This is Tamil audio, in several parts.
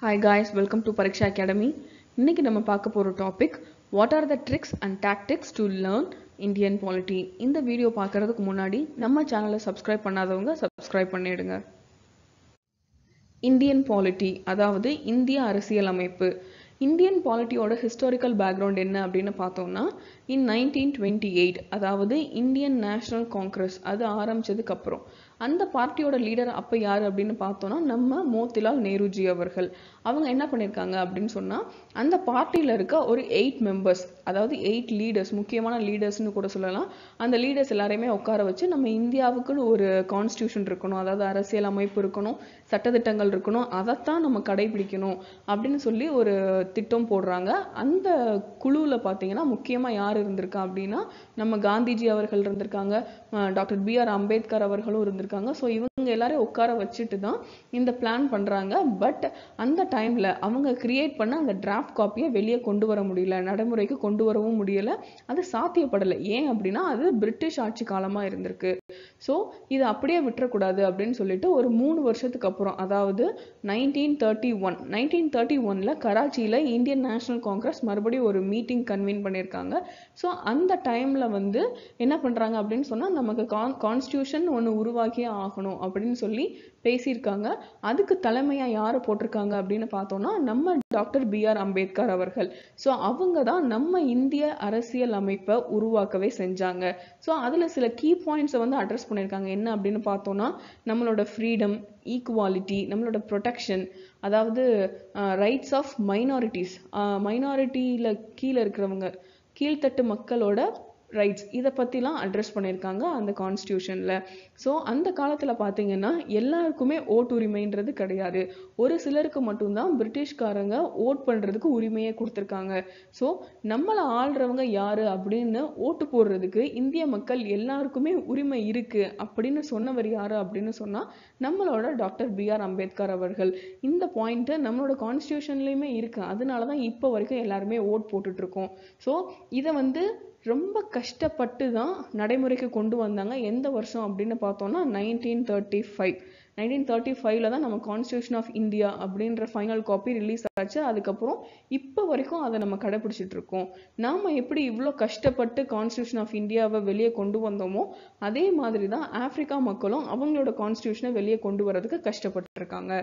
hi guys welcome to Pareeksha academy இன்னைக்கு நம்ம பார்க்க போகிற topic what are the tricks and tactics to learn Indian polity இந்த வீடியோ பார்க்கறதுக்கு முன்னாடி நம்ம சேனலை சப்ஸ்கிரைப் பண்ணாதவங்க சப்ஸ்கிரைப் பண்ணிடுங்க இந்தியன் பாலிட்டி அதாவது இந்திய அரசியல் அமைப்பு இந்தியன் பாலிட்டியோட ஹிஸ்டாரிக்கல் பேக்ரவுண்ட் என்ன அப்படின்னு பார்த்தோம்னா இன் நைன்டீன் டுவெண்ட்டி எயிட் அதாவது இந்தியன் நேஷனல் காங்கிரஸ் அது ஆரம்பிச்சதுக்கு அப்புறம் அந்த பார்ட்டியோட லீடர் அப்போ யார் அப்படின்னு பார்த்தோம்னா நம்ம மோத்திலால் நேருஜி அவர்கள் அவங்க என்ன பண்ணியிருக்காங்க அப்படின்னு சொன்னால் அந்த பார்ட்டியில் இருக்க ஒரு எயிட் மெம்பர்ஸ் அதாவது எயிட் லீடர்ஸ் முக்கியமான லீடர்ஸ்னு கூட சொல்லலாம் அந்த லீடர்ஸ் எல்லாரையுமே உட்கார வச்சு நம்ம இந்தியாவுக்குன்னு ஒரு கான்ஸ்டியூஷன் இருக்கணும் அதாவது அரசியல் அமைப்பு இருக்கணும் சட்டத்திட்டங்கள் இருக்கணும் அதைத்தான் நம்ம கடைபிடிக்கணும் அப்படின்னு சொல்லி ஒரு திட்டம் போடுறாங்க அந்த குழுவில் பார்த்தீங்கன்னா முக்கியமாக யார் இருந்திருக்கா அப்படின்னா நம்ம காந்திஜி அவர்கள் இருந்திருக்காங்க டாக்டர் பி ஆர் அம்பேத்கர் அவர்களும் இருந்திருக்காங்க ஸோ இவங்க எல்லாரையும் உட்கார வச்சுட்டு தான் இந்த பிளான் பண்ணுறாங்க பட் அந்த டைமில் அவங்க கிரியேட் பண்ண அந்த டிராஃப்ட் காப்பியை வெளியே கொண்டு வர முடியல நடைமுறைக்கு கொண்டு வரவும் முடியலை அது சாத்தியப்படலை ஏன் அப்படின்னா அது பிரிட்டிஷ் ஆட்சி காலமாக இருந்திருக்கு ஸோ இது அப்படியே விட்டுறக்கூடாது அப்படின்னு சொல்லிட்டு ஒரு மூணு வருஷத்துக்கு அப்புறம் அதாவது nineteen thirty one nineteen thirty ஒனில் கராச்சியில் இந்தியன் நேஷனல் காங்கிரஸ் மறுபடியும் ஒரு மீட்டிங் கன்வீன் பண்ணியிருக்காங்க ஸோ அந்த டைமில் வந்து என்ன பண்ணுறாங்க அப்படின்னு சொன்னால் நமக்கு கான் கான்ஸ்டியூஷன் ஒன்று உருவாக்கியே ஆகணும் அப்படின்னு சொல்லி பேசியிருக்காங்க அதுக்கு தலைமையாக யாரை போட்டிருக்காங்க அப்படின்னு பார்த்தோம்னா நம்ம டாக்டர் பி ஆர் அம்பேத்கர் அவர்கள் ஸோ அவங்க தான் நம்ம இந்திய அரசியல் அமைப்பை உருவாக்கவே செஞ்சாங்க ஸோ அதில் சில கீ பாயிண்ட்ஸை வந்து அட்ரஸ் பண்ணியிருக்காங்க என்ன அப்படின்னு பார்த்தோம்னா நம்மளோட ஃப்ரீடம் ஈக்குவாலிட்டி நம்மளோட ப்ரொடெக்ஷன் அதாவது ரைட்ஸ் ஆஃப் மைனாரிட்டிஸ் மைனாரிட்டியில் கீழே இருக்கிறவங்க கீழ்த்தட்டு மக்களோட ரைட்ஸ் இதை பற்றிலாம் அட்ரஸ் பண்ணியிருக்காங்க அந்த கான்ஸ்டியூஷனில் ஸோ அந்த காலத்தில் பார்த்தீங்கன்னா எல்லாருக்குமே ஓட்டுரிமைன்றது கிடையாது ஒரு சிலருக்கு மட்டும்தான் பிரிட்டிஷ்காரங்க ஓட் பண்ணுறதுக்கு உரிமையை கொடுத்துருக்காங்க ஸோ நம்மளை ஆள்றவங்க யார் அப்படின்னு ஓட்டு போடுறதுக்கு இந்திய மக்கள் எல்லாருக்குமே உரிமை இருக்குது அப்படின்னு சொன்னவர் யார் அப்படின்னு சொன்னால் நம்மளோட டாக்டர் பி ஆர் அம்பேத்கர் அவர்கள் இந்த பாயிண்ட்டு நம்மளோட கான்ஸ்டியூஷன்லேயுமே இருக்குது அதனால தான் இப்போ வரைக்கும் எல்லாருமே ஓட் போட்டுட்ருக்கோம் ஸோ இதை வந்து ரொம்ப கஷ்டப்பட்டு தான் நடைமுறைக்கு கொண்டு வந்தாங்க எந்த வருஷம் அப்படின்னு பார்த்தோம்னா nineteen thirty five nineteen thirty ஃபைவ்ல தான் நம்ம கான்ஸ்டியூஷன் ஆஃப் இந்தியா அப்படின்ற ஃபைனல் காப்பி ரிலீஸ் ஆச்சு அதுக்கப்புறம் இப்போ வரைக்கும் அதை நம்ம கடைபிடிச்சிட்டு இருக்கோம் நாம் எப்படி இவ்வளோ கஷ்டப்பட்டு கான்ஸ்டியூஷன் ஆஃப் இந்தியாவை வெளியே கொண்டு வந்தோமோ அதே மாதிரி தான் ஆப்பிரிக்கா மக்களும் அவங்களோட கான்ஸ்டியூஷனை வெளியே கொண்டு வரதுக்கு கஷ்டப்பட்டுருக்காங்க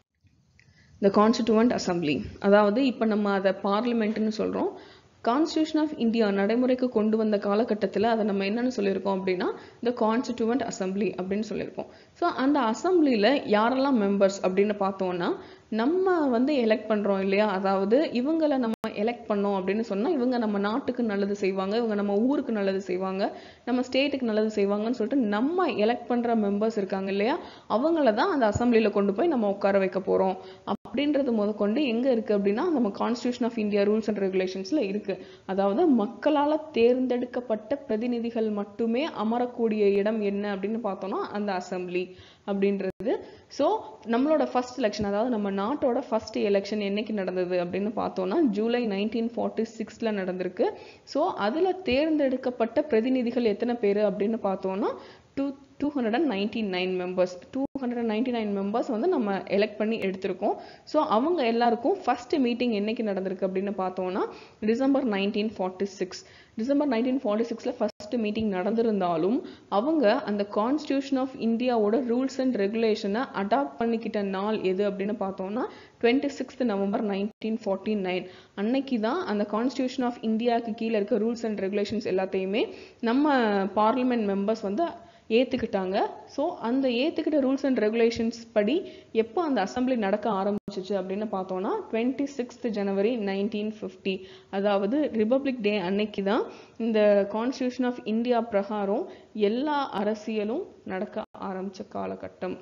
த கான்ஸ்டியூவன்ட் அசம்பிளி அதாவது இப்போ நம்ம அதை பார்லிமெண்ட்னு சொல்கிறோம் கான்ஸ்டியூஷன் ஆஃப் இந்தியா நடைமுறைக்கு கொண்டு வந்த காலகட்டத்தில் அதை நம்ம என்னென்னு சொல்லியிருக்கோம் அப்படின்னா இந்த கான்ஸ்டியூவன்ட் அசம்பிளி அப்படின்னு சொல்லியிருக்கோம் ஸோ அந்த அசம்பிளியில் யாரெல்லாம் மெம்பர்ஸ் அப்படின்னு பார்த்தோம்னா நம்ம வந்து எலெக்ட் பண்ணுறோம் இல்லையா அதாவது இவங்களை நம்ம எலெக்ட் பண்ணோம் அப்படின்னு சொன்னால் இவங்க நம்ம நாட்டுக்கு நல்லது செய்வாங்க இவங்க நம்ம ஊருக்கு நல்லது செய்வாங்க நம்ம ஸ்டேட்டுக்கு நல்லது செய்வாங்கன்னு சொல்லிட்டு நம்ம எலெக்ட் பண்ணுற மெம்பர்ஸ் இருக்காங்க இல்லையா அவங்கள தான் அந்த அசம்பிளியில் கொண்டு போய் நம்ம உட்கார வைக்க போகிறோம் அப்படின்றது முதற்கொண்டு எங்கே இருக்குது அப்படின்னா நம்ம constitution of India rules and ரெகுலேஷன்ஸில் இருக்குது அதாவது மக்களால் தேர்ந்தெடுக்கப்பட்ட பிரதிநிதிகள் மட்டுமே அமரக்கூடிய இடம் என்ன அப்படின்னு பார்த்தோம்னா அந்த அசம்பிளி அப்படின்றது ஸோ நம்மளோட ஃபர்ஸ்ட் எலெக்ஷன் அதாவது நம்ம நாட்டோட ஃபர்ஸ்ட் எலெக்ஷன் என்னைக்கு நடந்தது அப்படின்னு பார்த்தோம்னா ஜூலை நைன்டீன் ஃபார்ட்டி சிக்ஸில் நடந்திருக்கு ஸோ அதில் தேர்ந்தெடுக்கப்பட்ட பிரதிநிதிகள் எத்தனை பேர் அப்படின்னு பார்த்தோம்னா two two hundred and ninety nine members two hundred and ninety nine members வந்து நம்ம எலெக்ட் பண்ணி எடுத்திருக்கோம் ஸோ அவங்க எல்லாருக்கும் ஃபர்ஸ்ட் மீட்டிங் என்னைக்கு நடந்திருக்கு அப்படின்னு பார்த்தோம்னா December nineteen forty six December nineteen forty சிக்ஸில் ஃபர்ஸ்ட் மீட்டிங் நடந்திருந்தாலும் அவங்க அந்த கான்ஸ்டியூஷன் ஆஃப் இந்தியாவோட ரூல்ஸ் அண்ட் ரெகுலேஷனை அடாப்ட் பண்ணிக்கிட்ட நாள் எது அப்படின்னு பார்த்தோம்னா twenty sixth November nineteen forty nine அன்னைக்கு தான் அந்த கான்ஸ்டியூஷன் ஆஃப் இந்தியாவுக்கு கீழே இருக்க ரூல்ஸ் அண்ட் ரெகுலேஷன்ஸ் எல்லாத்தையுமே நம்ம பார்லிமெண்ட் மெம்பர்ஸ் வந்து ஏற்றுக்கிட்டாங்க ஸோ அந்த ஏற்றுக்கிட்ட ரூல்ஸ் அண்ட் ரெகுலேஷன்ஸ் படி எப்போ அந்த அசம்பிளி நடக்க ஆரம்பிச்சிச்சு அப்படின்னு பார்த்தோம்னா twenty sixth January nineteen fifty அதாவது ரிப்பப்ளிக் டே அன்னைக்கு தான் இந்த கான்ஸ்டியூஷன் ஆஃப் இந்தியா பிரகாரம் எல்லா அரசியலும் நடக்க ஆரம்பித்த காலகட்டம்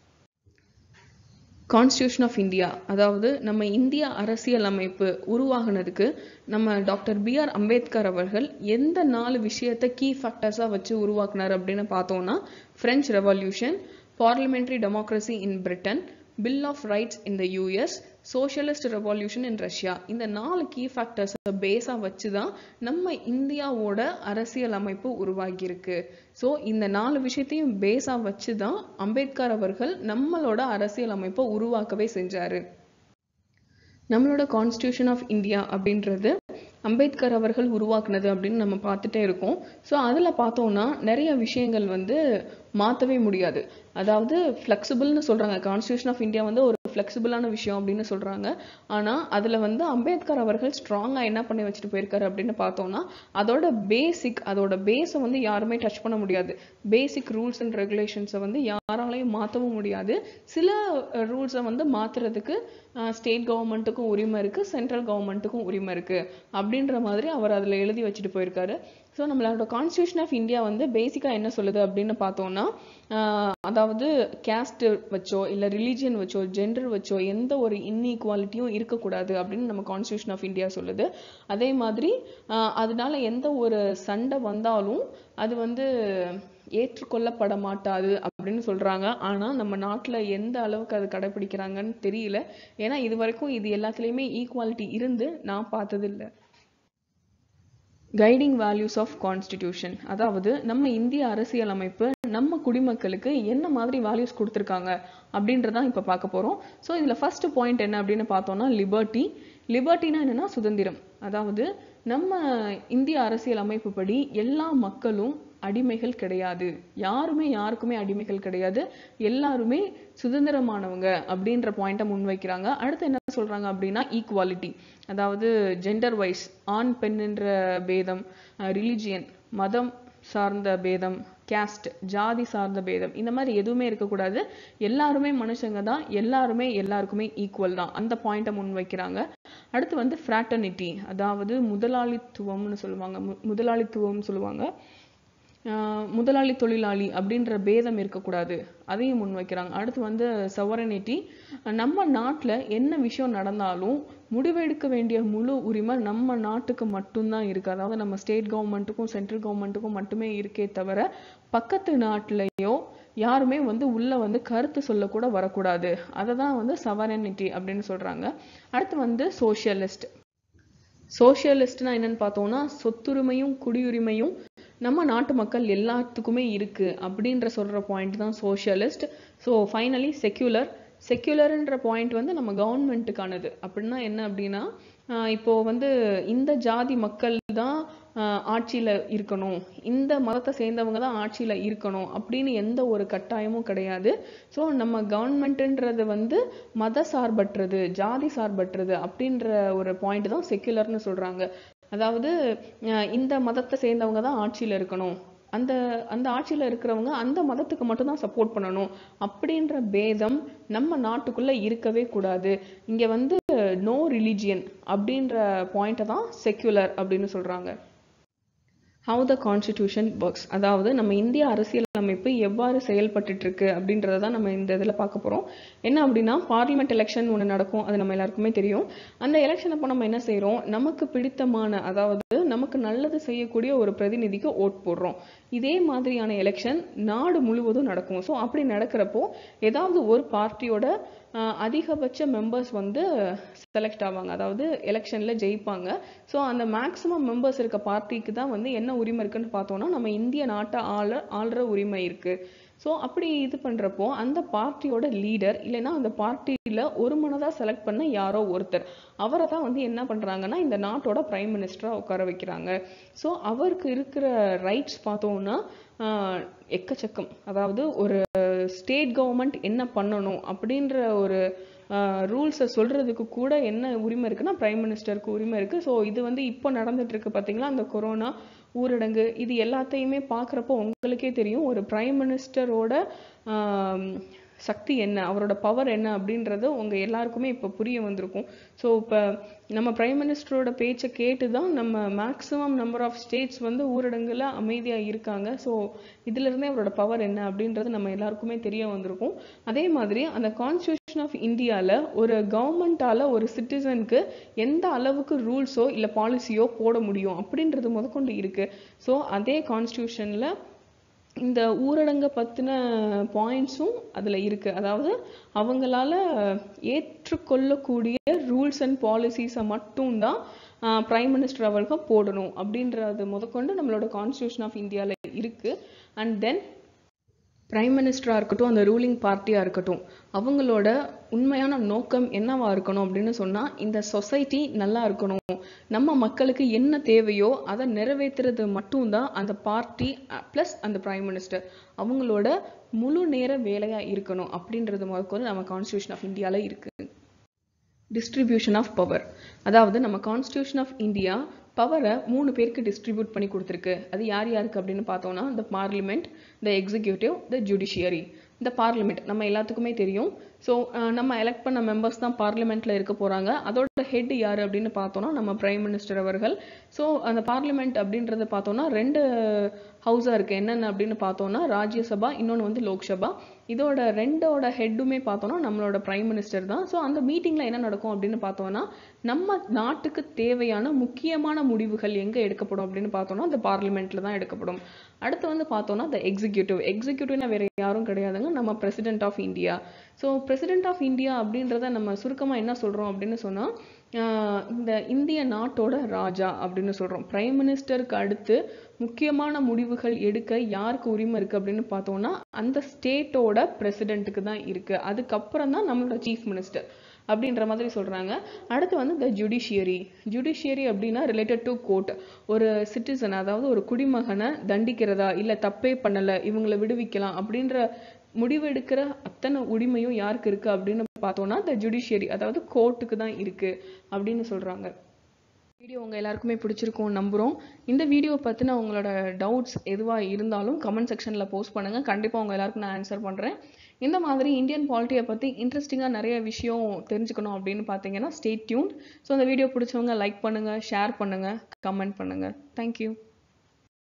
கான்ஸ்டியூஷன் ஆஃப் இந்தியா அதாவது நம்ம இந்திய அரசியல் அமைப்பு உருவாகினதுக்கு நம்ம டாக்டர் பி ஆர் அம்பேத்கர் அவர்கள் எந்த நாலு விஷயத்தை கீ ஃபேக்டர்ஸாக வச்சு உருவாக்குனார் அப்படின்னு பார்த்தோம்னா French revolution parliamentary democracy in Britain bill of rights in the US socialist revolution in Russia இந்த நாலு கீ ஃபேக்டர்ஸை பேஸாக வச்சு தான் நம்ம இந்தியாவோட அரசியல் அமைப்பு உருவாகியிருக்கு ஸோ இந்த நாலு விஷயத்தையும் பேஸாக வச்சு தான் அம்பேத்கர் அவர்கள் நம்மளோட அரசியல் அமைப்பை உருவாக்கவே செஞ்சாரு நம்மளோட கான்ஸ்டியூஷன் ஆஃப் இந்தியா அப்படின்றது அம்பேத்கர் அவர்கள் உருவாக்குனது அப்படின்னு நம்ம பார்த்துட்டே இருக்கோம் ஸோ அதில் பார்த்தோம்னா நிறைய விஷயங்கள் வந்து மாற்றவே முடியாது அதாவது ஃப்ளெக்சிபிள்னு சொல்கிறாங்க கான்ஸ்டியூஷன் ஆஃப் இந்தியா வந்து ஒரு ஃப்ளெக்சிபிளான விஷயம் அப்படின்னு சொல்கிறாங்க ஆனால் அதில் வந்து அம்பேத்கர் அவர்கள் ஸ்ட்ராங்காக என்ன பண்ணி வச்சுட்டு போயிருக்காரு அப்படின்னு பார்த்தோம்னா அதோட பேசிக் அதோட பேஸை வந்து யாருமே டச் பண்ண முடியாது பேசிக் ரூல்ஸ் அண்ட் ரெகுலேஷன்ஸை வந்து யாராலையும் மாற்றவும் முடியாது சில ரூல்ஸை வந்து மாற்றுறதுக்கு ஸ்டேட் கவர்மெண்ட்டுக்கும் உரிமை இருக்குது சென்ட்ரல் கவர்மெண்ட்டுக்கும் உரிமை இருக்குது அப்படின்ற மாதிரி அவர் அதில் எழுதி வச்சுட்டு போயிருக்காரு ஸோ நம்மளோட கான்ஸ்டியூஷன் ஆஃப் இந்தியா வந்து பேசிக்காக என்ன சொல்லுது அப்படின்னு பார்த்தோம்னா அதாவது கேஸ்ட் வச்சோ இல்லை ரிலீஜியன் வச்சோ ஜெண்டர் வச்சோ எந்த ஒரு இன்இக்வாலிட்டியும் இருக்கக்கூடாது அப்படின்னு நம்ம கான்ஸ்டியூஷன் ஆஃப் இந்தியா சொல்லுது அதே மாதிரி அதனால எந்த ஒரு சண்டை வந்தாலும் அது வந்து ஏற்றுக்கொள்ளப்பட மாட்டாது அப்படின்னு சொல்றாங்க ஆனா நம்ம நாட்டுல எந்த அளவுக்கு அது கடைபிடிக்கிறாங்கன்னு தெரியல ஏன்னா இது வரைக்கும் இது எல்லாத்துலயுமே ஈக்குவாலிட்டி இருந்து நான் பார்த்தது இல்லை கைடிங் வேல்யூஸ் ஆஃப் கான்ஸ்டிடியூஷன் அதாவது நம்ம இந்திய அரசியலமைப்பு நம்ம குடிமக்களுக்கு என்ன மாதிரி வேல்யூஸ் கொடுத்துருக்காங்க அப்படின்றதான் இப்போ பார்க்க போகிறோம் ஸோ இதில் ஃபர்ஸ்ட் பாயிண்ட் என்ன அப்படின்னு பார்த்தோம்னா லிபர்ட்டி லிபர்ட்டினா என்னன்னா சுதந்திரம் அதாவது நம்ம இந்திய அரசியல் அமைப்பு படி எல்லா மக்களும் அடிமைகள் கிடையாது யாருமே யாருக்குமே அடிமைகள் கிடையாது எல்லாருமே சுதந்திரமானவங்க அப்படின்ற பாயிண்ட்டை முன்வைக்கிறாங்க அடுத்து என்ன சொல்றாங்க அப்படின்னா ஈக்குவாலிட்டி அதாவது ஜெண்டர் வைஸ் ஆண் பெண்ணுன்ற பேதம் ரிலிஜியன் மதம் சார்ந்த பேதம் கேஸ்ட் ஜாதி சார்ந்த பேதம் இந்த மாதிரி எதுவுமே இருக்கக்கூடாது எல்லாருமே மனுஷங்க தான் எல்லாருமே எல்லாருக்குமே ஈக்குவல் தான் அந்த பாயிண்ட்டை முன் வைக்கிறாங்க அடுத்து வந்து ஃப்ராட்டர்னிட்டி அதாவது முதலாளித்துவம்னு சொல்லுவாங்க முதலாளித்துவம்னு சொல்லுவாங்க முதலாளி தொழிலாளி அப்படின்ற பேதம் இருக்கக்கூடாது அதையும் முன்வைக்கிறாங்க அடுத்து வந்து சவரனிட்டி நம்ம நாட்டில் என்ன விஷயம் நடந்தாலும் முடிவெடுக்க வேண்டிய முழு உரிமை நம்ம நாட்டுக்கு மட்டும்தான் இருக்கு அதாவது நம்ம ஸ்டேட் கவர்மெண்ட்டுக்கும் சென்ட்ரல் கவர்மெண்ட்டுக்கும் மட்டுமே இருக்கே தவிர பக்கத்து நாட்டிலையோ யாருமே வந்து உள்ள வந்து கருத்து சொல்லக்கூட வரக்கூடாது அதை தான் வந்து சவரனிட்டி அப்படின்னு சொல்றாங்க அடுத்து வந்து சோஷியலிஸ்ட் சோஷியலிஸ்ட்னா என்னன்னு பார்த்தோம்னா சொத்துரிமையும் குடியுரிமையும் நம்ம நாட்டு மக்கள் எல்லாத்துக்குமே இருக்கு அப்படின்ற சொல்ற பாயிண்ட் தான் சோஷியலிஸ்ட் ஸோ ஃபைனலி செக்யூலர் செக்யூலர்ன்ற பாயிண்ட் வந்து நம்ம கவர்மெண்ட்டுக்கானது அப்படின்னா என்ன அப்படின்னா இப்போ வந்து இந்த ஜாதி மக்கள் தான் ஆட்சியில் இருக்கணும் இந்த மதத்தை சேர்ந்தவங்க தான் ஆட்சியில் இருக்கணும் அப்படின்னு எந்த ஒரு கட்டாயமும் கிடையாது ஸோ நம்ம கவர்மெண்ட்டுன்றது வந்து மத சார்பற்றது ஜாதி சார்பற்றது அப்படின்ற ஒரு பாயிண்ட் தான் செக்யுலர்னு சொல்கிறாங்க அதாவது இந்த மதத்தை சேர்ந்தவங்க தான் ஆட்சியில் இருக்கணும் அந்த அந்த ஆட்சியில் இருக்கிறவங்க அந்த மதத்துக்கு மட்டும்தான் சப்போர்ட் பண்ணணும் அப்படின்ற பேதம் நம்ம நாட்டுக்குள்ள இருக்கவே கூடாது இங்க வந்து நோ ரிலிஜியன் அப்படின்ற பாயிண்ட்டை தான் செக்யுலர் அப்படின்னு சொல்றாங்க ஹவு த கான்ஸ்டிடியூஷன் ஒர்க்ஸ் அதாவது நம்ம இந்திய அரசியல் அமைப்பு எவ்வாறு செயல்பட்டு இருக்கு அப்படின்றத தான் நம்ம இந்த இதில் பார்க்க போகிறோம் என்ன அப்படின்னா பார்லிமெண்ட் எலெக்ஷன் ஒன்று நடக்கும் அது நம்ம எல்லாருக்குமே தெரியும் அந்த எலெக்ஷன் அப்போ நம்ம என்ன செய்கிறோம் நமக்கு பிடித்தமான அதாவது நமக்கு நல்லது செய்யக்கூடிய ஒரு பிரதிநிதிக்கு ஓட் போடுறோம் இதே மாதிரியான எலெக்ஷன் நாடு முழுவதும் நடக்கும் ஸோ அப்படி நடக்கிறப்போ ஏதாவது ஒரு பார்ட்டியோட அதிகபட்ச மெம்பர்ஸ் வந்து செலக்ட் ஆவாங்க அதாவது எலெக்ஷனில் ஜெயிப்பாங்க ஸோ அந்த மேக்ஸிமம் மெம்பர்ஸ் இருக்க பார்ட்டிக்கு தான் வந்து என்ன உரிமை இருக்குன்னு பார்த்தோம்னா நம்ம இந்திய நாட்டை ஆள ஆள்ற உரிமை இருக்கு ஸோ அப்படி இது பண்ணுறப்போ அந்த பார்ட்டியோட லீடர் இல்லைன்னா அந்த பார்ட்டியில் ஒரு மனதாக செலக்ட் பண்ண யாரோ ஒருத்தர் அவரை தான் வந்து என்ன பண்ணுறாங்கன்னா இந்த நாட்டோட பிரைம் மினிஸ்டராக உட்கார வைக்கிறாங்க ஸோ அவருக்கு இருக்கிற ரைட்ஸ் பார்த்தோம்னா எக்கச்சக்கம் அதாவது ஒரு ஸ்டேட் கவர்மெண்ட் என்ன பண்ணணும் அப்படின்ற ஒரு ரூல்ஸை சொல்றதுக்கு கூட என்ன உரிமை இருக்குன்னா பிரைம் மினிஸ்டருக்கு உரிமை இருக்கு ஸோ இது வந்து இப்போ நடந்துட்டு இருக்கு பார்த்தீங்களா அந்த கொரோனா ஊரடங்கு இது எல்லாத்தையுமே பார்க்குறப்போ உங்களுக்கே தெரியும் ஒரு பிரைம் மினிஸ்டரோட சக்தி என்ன அவரோட பவர் என்ன அப்படின்றது உங்கள் எல்லாருக்குமே இப்போ புரிய வந்திருக்கும் ஸோ இப்போ நம்ம பிரைம் மினிஸ்டரோட பேச்சை கேட்டு தான் நம்ம மேக்ஸிமம் நம்பர் ஆஃப் ஸ்டேட்ஸ் வந்து ஊரடங்குல அமைதியாக இருக்காங்க ஸோ இதுலேருந்தே அவரோட பவர் என்ன அப்படின்றது நம்ம எல்லாருக்குமே தெரிய வந்திருக்கும் அதே மாதிரி அந்த கான்ஸ்டியூஷன் ஆஃப் இந்தியாவில் ஒரு கவர்மெண்ட்டால் ஒரு சிட்டிசனுக்கு எந்த அளவுக்கு ரூல்ஸோ இல்லை பாலிசியோ போட முடியும் அப்படின்றது முதற்கொண்டு இருக்குது ஸோ அதே கான்ஸ்டியூஷனில் இந்த ஊரடங்கை பற்றின பாயிண்ட்ஸும் அதில் இருக்குது அதாவது அவங்களால ஏற்றுக்கொள்ளக்கூடிய ரூல்ஸ் அண்ட் பாலிசிஸை மட்டும்தான் பிரைம் மினிஸ்டர் அவர்கள் போடணும் அப்படின்றது முதற்கொண்டு நம்மளோட கான்ஸ்டியூஷன் ஆஃப் இந்தியாவில் இருக்குது அண்ட் தென் பிரைம் மினிஸ்டராக இருக்கட்டும் அந்த ரூலிங் பார்ட்டியாக இருக்கட்டும் அவங்களோட உண்மையான நோக்கம் என்னவா இருக்கணும் அப்படின்னு சொன்னால் இந்த சொசைட்டி நல்லா இருக்கணும் நம்ம மக்களுக்கு என்ன தேவையோ அதை நிறைவேற்றுறது மட்டும்தான் அந்த பார்ட்டி ப்ளஸ் அந்த பிரைம் மினிஸ்டர் அவங்களோட முழு நேர வேலையாக இருக்கணும் அப்படின்றது முதற்கொண்டு நம்ம கான்ஸ்டியூஷன் ஆஃப் இந்தியாவில் இருக்குது டிஸ்ட்ரிபியூஷன் ஆஃப் பவர் அதாவது நம்ம கான்ஸ்டியூஷன் ஆஃப் இந்தியா பவரை மூணு பேருக்கு டிஸ்ட்ரிபியூட் பண்ணி கொடுத்துருக்கு அது யார் யாருக்கு அப்படின்னு பார்த்தோம்னா இந்த parliament the executive the judiciary இந்த பார்லிமெண்ட் நம்ம எல்லாத்துக்குமே தெரியும் ஸோ நம்ம எலெக்ட் பண்ண மெம்பர்ஸ் தான் பார்லிமெண்ட்டில் இருக்க போகிறாங்க அதோட ஹெட் யார் அப்படின்னு பார்த்தோம்னா நம்ம பிரைம் மினிஸ்டர் அவர்கள் ஸோ அந்த பார்லிமெண்ட் அப்படின்றத பார்த்தோம்னா ரெண்டு ஹவுஸாக இருக்குது என்னென்ன அப்படின்னு பார்த்தோம்னா ராஜ்யசபா இன்னொன்று வந்து லோக்சபா இதோட ரெண்டோட ஹெட்டுமே பார்த்தோம்னா நம்மளோட பிரைம் மினிஸ்டர் தான் ஸோ அந்த மீட்டிங்கில் என்ன நடக்கும் அப்படின்னு பார்த்தோம்னா நம்ம நாட்டுக்கு தேவையான முக்கியமான முடிவுகள் எங்கே எடுக்கப்படும் அப்படின்னு பார்த்தோம்னா அந்த பார்லிமெண்ட்டில் தான் எடுக்கப்படும் அடுத்து வந்து பார்த்தோம்னா த எக்ஸிக்யூட்டிவ் எக்ஸிக்யூட்டிவ்னா வேறு யாரும் கிடையாதுங்க நம்ம president of India so president of India அப்படின்றத நம்ம சுருக்கமாக என்ன சொல்கிறோம் அப்படின்னு சொன்னால் இந்த இந்திய நாட்டோட ராஜா அப்படின்னு சொல்கிறோம் பிரைம் மினிஸ்டருக்கு அடுத்து முக்கியமான முடிவுகள் எடுக்க யாருக்கு உரிமை இருக்குது அப்படின்னு பார்த்தோம்னா அந்த ஸ்டேட்டோட பிரசிடென்ட்டுக்கு தான் இருக்குது அதுக்கப்புறம் தான் நம்மளோட சீஃப் மினிஸ்டர் அப்படின்ற மாதிரி சொல்கிறாங்க அடுத்து வந்து இந்த ஜுடிஷியரி ஜுடிஷியரி அப்படின்னா ரிலேட்டட் டு கோர்ட் ஒரு சிட்டிசன் அதாவது ஒரு குடிமகனை தண்டிக்கிறதா இல்லை தப்பே பண்ணலை இவங்களை விடுவிக்கலாம் அப்படின்ற முடிவெடுக்கிற அத்தனை உரிமையும் யாருக்கு இருக்குது அப்படின்னு பார்த்தோம்னா இந்த ஜுடிஷியரி அதாவது கோர்ட்டுக்கு தான் இருக்குது அப்படின்னு சொல்கிறாங்க வீடியோ உங்கள் எல்லாருக்குமே பிடிச்சிருக்கும் நம்புகிறோம் இந்த வீடியோ பற்றின உங்களோட டவுட்ஸ் எதுவாக இருந்தாலும் கமெண்ட் செக்ஷனில் போஸ்ட் பண்ணுங்கள் கண்டிப்பாக உங்கள் எல்லாருக்கும் நான் ஆன்சர் பண்ணுறேன் இந்த மாதிரி இந்தியன் பாலிட்டியை பற்றி இன்ட்ரெஸ்டிங்காக நிறைய விஷயம் தெரிஞ்சுக்கணும் அப்படின்னு பார்த்தீங்கன்னா ஸ்டே டியூன் ஸோ அந்த வீடியோ பிடிச்சவங்க லைக் பண்ணுங்கள் ஷேர் பண்ணுங்கள் கமெண்ட் பண்ணுங்கள் தேங்க்யூ